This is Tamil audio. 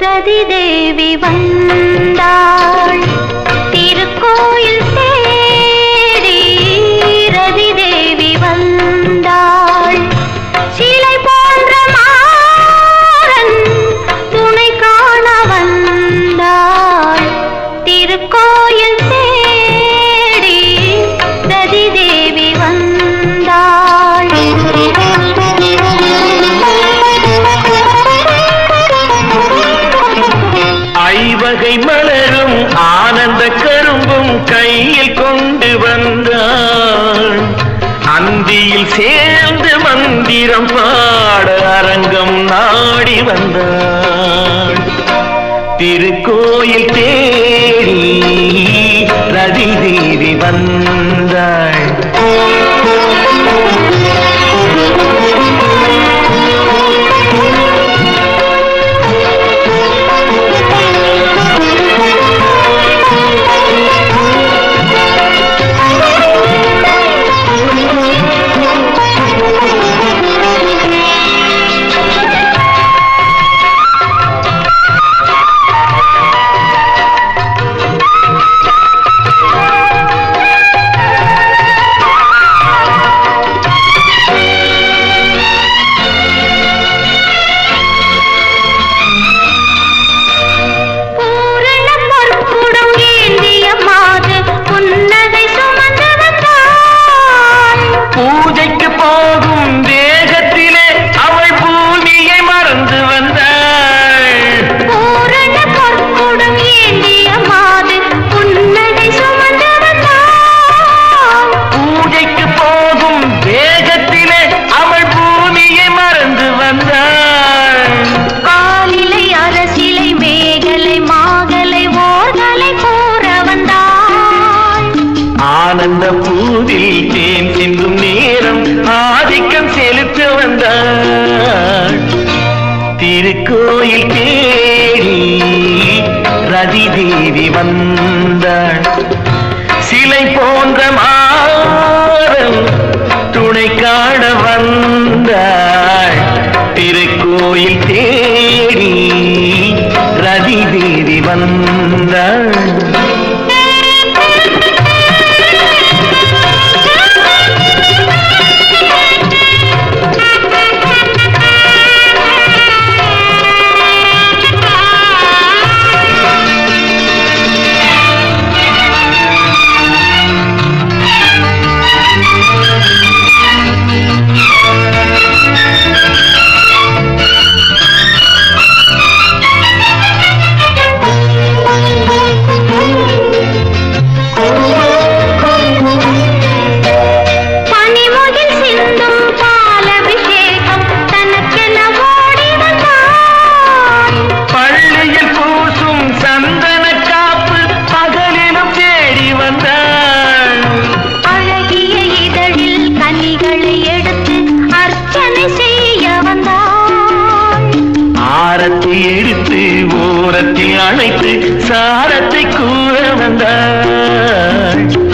ரதி தேவி வந்தாள் திருக்கோயில் தேடி ரதி தேவி வந்தாள் சிலை போன்ற மாறன் துணை காண வந்தாள் திருக்கோயில் தேடி ரதி தேவி வந்தாள் ஐவகை மலரும் ஆனந்த கரும்பும் கையில் கொண்டு வந்தாள் அந்தியில் சேர்ந்து மந்திரம் பாட அரங்கம் நாடி வந்தாள் திருக்கோயில் தேடி ரதி தேவி வந்தாள் பூரண பொற்குடம் ஏந்திய மாது புன்னகை சுமந்து வந்தாள் பூஜைக்கு போகும் வேகத்திலே அவள் பூமியை மறந்து வந்தாள் பூரண பொற்குடம் ஏந்திய மாது புன்னகை சுமந்து வந்தாள் பூஜைக்கு போகும் வேகத்திலே அவள் பூமியை மறந்து வந்தாள் காலிலை அரசிலை மேகலை மாகலை ஓர்கலை கூற வந்தாள் ஆனந்த பூவில் தேன் சிந்தும் நேரம் ஆதிக்கம் செலுத்த வந்தாள் திருக்கோயில் தேடி ரதி தேவி வந்தாள் சிலை போன்ற மாறம் துணை காண வந்தாள் திருக்கோயில் தேடி ரதி தேவி வந்தாள் பனிமுகில் சிந்தும் பாலபிஷேகம் தனக்கென ஓடி வந்தாள் பள்ளியில் பூசும் சந்தன காப்பு பகலிலும் தேடி வந்தாள் அழகிய இதழில் கனிகளை எடுத்து அர்ச்சனை செய்ய வந்தாள் ஆரத்தை எடுத்து ஓரத்தில் அணைத்து சாரத்தை கூற வந்தாள்